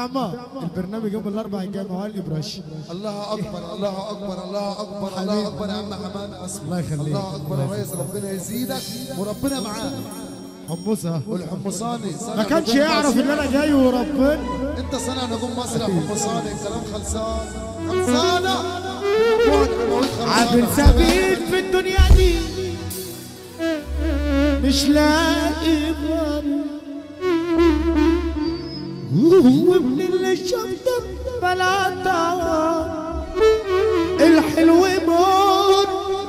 عمار البرنامج يوم الاربعاء الجاي مع وائل ابراش الله اكبر الله اكبر الله اكبر الله اكبر يا عم حماد اسمع الله يخليك. الله اكبر يا ريس ربنا يزيدك وربنا معاك حمصها والحمصاني صنع ما كانش نجوم يعرف مصر. ان انا جاي وربنا انت صنع نجوم مصر يا حمصاني الكلام خلصان خلصانه بعد حموت خلصانة. عابر سبيل في الدنيا دي مش لاقي بر ومن اللي شفته بلا طوى الحلو مر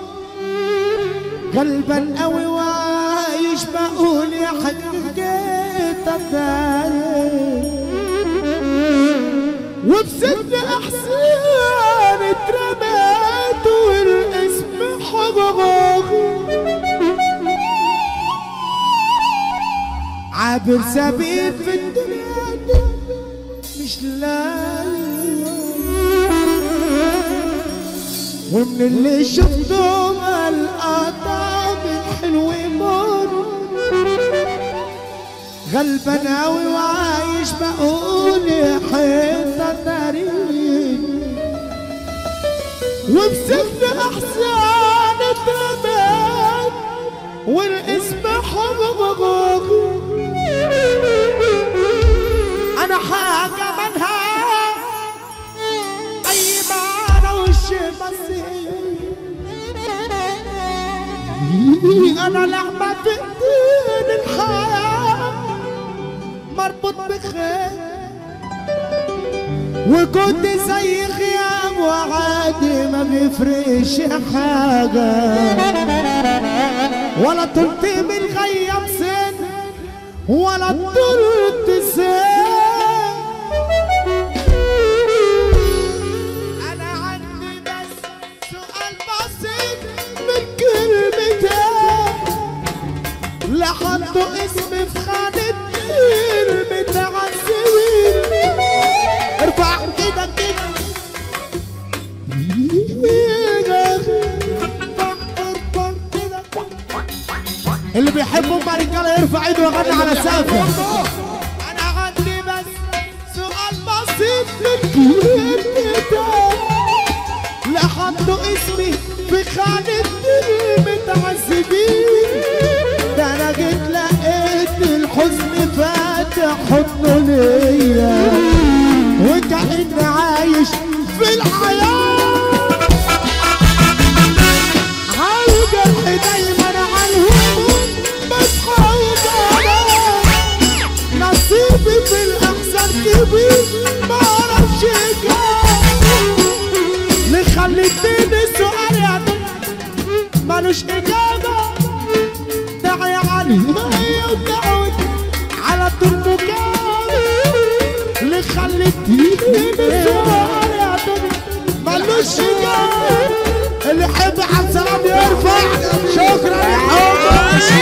قلبا قوي وعايش بقول يا حقيقة تاني وبست احسان اترميت والاسم حضغاغي عابر سبيل في الدنيا دي مش لاقي ومن اللي شفتهم القطع الحلو مر غلبان اوي وعايش بقول يا حيطة تاريخ وبسجن احسان اترمت والاسم حبغغغ انا حاجة منها اي معنى وش بصير انا لعبة في الدين الحياة مربوط بخير وكنت زي غياب وعادي ما بيفرقش حاجة ولا طلت من غياب سن ولا طلت سن أنا عندي بس سؤال بسيط من كلمتين لحطوا اسمي في خانة كتير متعذبين ارفع ايدك كده ارفع كده اللي بيحبوا ام رجاله يرفع ايده ويغني على سقفه انا عندي بس سؤال بسيط من كلمتين لحطوا اسمي في خانة المتعذبين ده انا جيت لقيت الحزن فاتح حضنه ليا وكأني عايش في الحياة عالجرح دايما عالهموم بصحى وبنام نصيبي في الاحزان كبير ما اعرفش كام اللي خليتني السؤال يا دنيا ملوش اجابه داعي عليا ودعوت على طول مكان اللي خليتني السؤال يا دنيا ملوش اجابه اللي يحب عبد السلام يرفع شكرا يا حب